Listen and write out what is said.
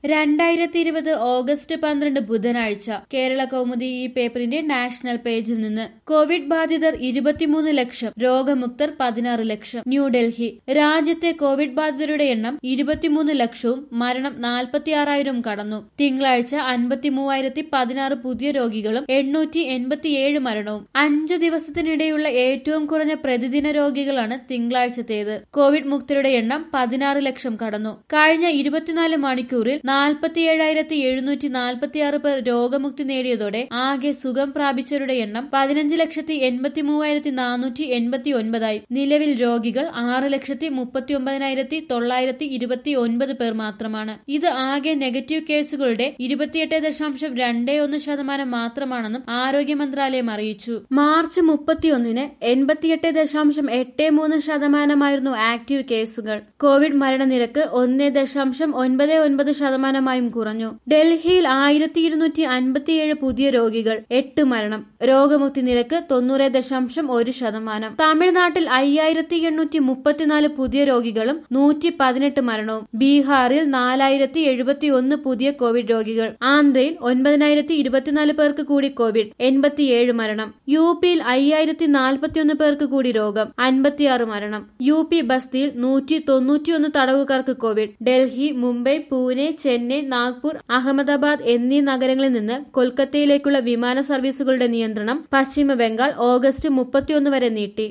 രണ്ടായിരത്തി ഇരുപത് ഓഗസ്റ്റ് പന്ത്രണ്ട് ബുധനാഴ്ച കേരള കൗമുദി ഈ പേപ്പറിന്റെ നാഷണൽ പേജിൽ നിന്ന് കോവിഡ് ബാധിതർ ഇരുപത്തിമൂന്ന് ലക്ഷം രോഗമുക്തർ പതിനാറ് ലക്ഷം ന്യൂഡൽഹി രാജ്യത്തെ കോവിഡ് ബാധിതരുടെ എണ്ണം ഇരുപത്തിമൂന്ന് ലക്ഷവും മരണം നാൽപ്പത്തിയാറായിരം കടന്നു തിങ്കളാഴ്ച അൻപത്തി മൂവായിരത്തി പതിനാറ് പുതിയ രോഗികളും എണ്ണൂറ്റി എൺപത്തിയേഴ് മരണവും അഞ്ചു ദിവസത്തിനിടെയുള്ള ഏറ്റവും കുറഞ്ഞ പ്രതിദിന രോഗികളാണ് തിങ്കളാഴ്ചത്തേത് കോവിഡ് മുക്തരുടെ എണ്ണം പതിനാറ് ലക്ഷം കടന്നു കഴിഞ്ഞ ഇരുപത്തിനാല് മണിക്കൂറിൽ നാൽപ്പത്തിയേഴായിരത്തി എഴുന്നൂറ്റി നാൽപ്പത്തിയാറ് പേർ രോഗമുക്തി നേടിയതോടെ ആകെ സുഖം പ്രാപിച്ചവരുടെ എണ്ണം പതിനഞ്ച് ലക്ഷത്തി എൺപത്തി മൂവായിരത്തി നാനൂറ്റി എൺപത്തി ഒൻപതായി നിലവിൽ രോഗികൾ ആറ് ലക്ഷത്തി മുപ്പത്തി ഒമ്പതിനായിരത്തി തൊള്ളായിരത്തി ഇരുപത്തി ഒൻപത് പേർ മാത്രമാണ് ഇത് ആകെ നെഗറ്റീവ് കേസുകളുടെ ഇരുപത്തിയെട്ട് ദശാംശം രണ്ടേ ഒന്ന് ശതമാനം മാത്രമാണെന്നും ആരോഗ്യ മന്ത്രാലയം അറിയിച്ചു മാർച്ച് മുപ്പത്തിയൊന്നിന് എൺപത്തിയെട്ട് ദശാംശം എട്ട് മൂന്ന് ശതമാനമായിരുന്നു ആക്റ്റീവ് കേസുകൾ കോവിഡ് മരണനിരക്ക് ഒന്ന് ദശാംശം ഒൻപത് ഒൻപത് ശതമാനമായും കുറഞ്ഞു ഡൽഹിയിൽ ആയിരത്തി ഇരുന്നൂറ്റി അൻപത്തിയേഴ് പുതിയ രോഗികൾ എട്ട് മരണം രോഗമുക്തി നിരക്ക് തൊണ്ണൂറ് ദശാംശം ഒരു ശതമാനം തമിഴ്നാട്ടിൽ അയ്യായിരത്തി എണ്ണൂറ്റി മുപ്പത്തിനാല് പുതിയ രോഗികളും നൂറ്റി പതിനെട്ട് മരണവും ബീഹാറിൽ നാലായിരത്തി എഴുപത്തി ഒന്ന് പുതിയ കോവിഡ് രോഗികൾ ആന്ധ്രയിൽ ഒൻപതിനായിരത്തി ഇരുപത്തിനാല് പേർക്ക് കൂടി കോവിഡ് എൺപത്തിയേഴ് മരണം യു പിയിൽ അയ്യായിരത്തി നാൽപ്പത്തിയൊന്ന് പേർക്ക് കൂടി രോഗം അൻപത്തിയാറ് മരണം യു പി ബസ്തിയിൽ നൂറ്റി തൊണ്ണൂറ്റിയൊന്ന് തടവുകാർക്ക് കോവിഡ് ഡൽഹി മുംബൈ പൂനെ ചെന്നൈ നാഗ്പൂർ അഹമ്മദാബാദ് എന്നീ നഗരങ്ങളിൽ നിന്ന് കൊൽക്കത്തയിലേക്കുള്ള വിമാന സർവീസുകളുടെ നിയന്ത്രണം പശ്ചിമ ബംഗാൾ ഓഗസ്റ്റ് മുപ്പത്തിയൊന്ന് വരെ നീട്ടി